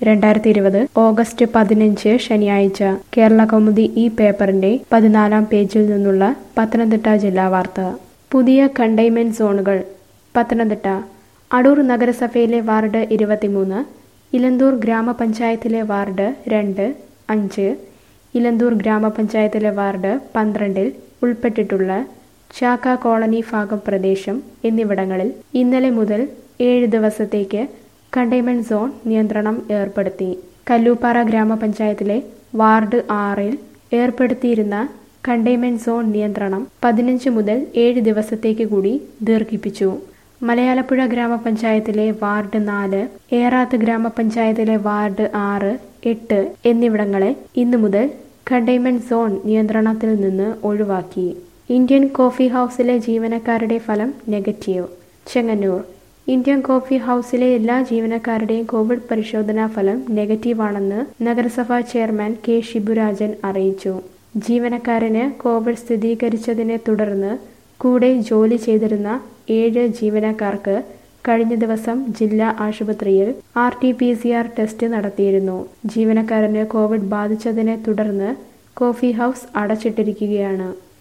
രണ്ടായിരത്തി ഇരുപത് ഓഗസ്റ്റ് പതിനഞ്ച് ശനിയാഴ്ച കേരള കൗമുദി ഈ പേപ്പറിന്റെ പതിനാലാം പേജിൽ നിന്നുള്ള പത്തനംതിട്ട ജില്ലാ വാർത്ത പുതിയ കണ്ടെയ്ൻമെന്റ് സോണുകൾ പത്തനംതിട്ട അടൂർ നഗരസഭയിലെ വാർഡ് ഇരുപത്തിമൂന്ന് ഇലന്തൂർ ഗ്രാമപഞ്ചായത്തിലെ വാർഡ് രണ്ട് അഞ്ച് ഇലന്തൂർ ഗ്രാമപഞ്ചായത്തിലെ വാർഡ് പന്ത്രണ്ടിൽ ഉൾപ്പെട്ടിട്ടുള്ള ചാക്ക കോളനി ഭാഗം പ്രദേശം എന്നിവിടങ്ങളിൽ ഇന്നലെ മുതൽ ഏഴ് ദിവസത്തേക്ക് കണ്ടെയ്ൻമെന്റ് സോൺ നിയന്ത്രണം ഏർപ്പെടുത്തി കല്ലൂപ്പാറ ഗ്രാമപഞ്ചായത്തിലെ വാർഡ് ആറിൽ ഏർപ്പെടുത്തിയിരുന്ന കണ്ടെയ്ൻമെന്റ് സോൺ നിയന്ത്രണം പതിനഞ്ച് മുതൽ ഏഴ് ദിവസത്തേക്ക് കൂടി ദീർഘിപ്പിച്ചു മലയാലപ്പുഴ ഗ്രാമപഞ്ചായത്തിലെ വാർഡ് നാല് ഏറാത്ത് ഗ്രാമപഞ്ചായത്തിലെ വാർഡ് ആറ് എട്ട് എന്നിവിടങ്ങളെ ഇന്നു മുതൽ കണ്ടെയ്ൻമെന്റ് സോൺ നിയന്ത്രണത്തിൽ നിന്ന് ഒഴിവാക്കി ഇന്ത്യൻ കോഫി ഹൗസിലെ ജീവനക്കാരുടെ ഫലം നെഗറ്റീവ് ചെങ്ങന്നൂർ ഇന്ത്യൻ കോഫി ഹൗസിലെ എല്ലാ ജീവനക്കാരുടെയും കോവിഡ് പരിശോധനാ ഫലം നെഗറ്റീവാണെന്ന് നഗരസഭാ ചെയർമാൻ കെ ഷിബുരാജൻ അറിയിച്ചു ജീവനക്കാരന് കോവിഡ് സ്ഥിരീകരിച്ചതിനെ തുടർന്ന് കൂടെ ജോലി ചെയ്തിരുന്ന ഏഴ് ജീവനക്കാർക്ക് കഴിഞ്ഞ ദിവസം ജില്ലാ ആശുപത്രിയിൽ R T P C R test നടത്തിയിരുന്നു ജീവനക്കാരന് കോവിഡ് ബാധിച്ചതിനെ തുടർന്ന് കോഫി ഹൗസ് അടച്ചിട്ടിരിക്കുകയാണ്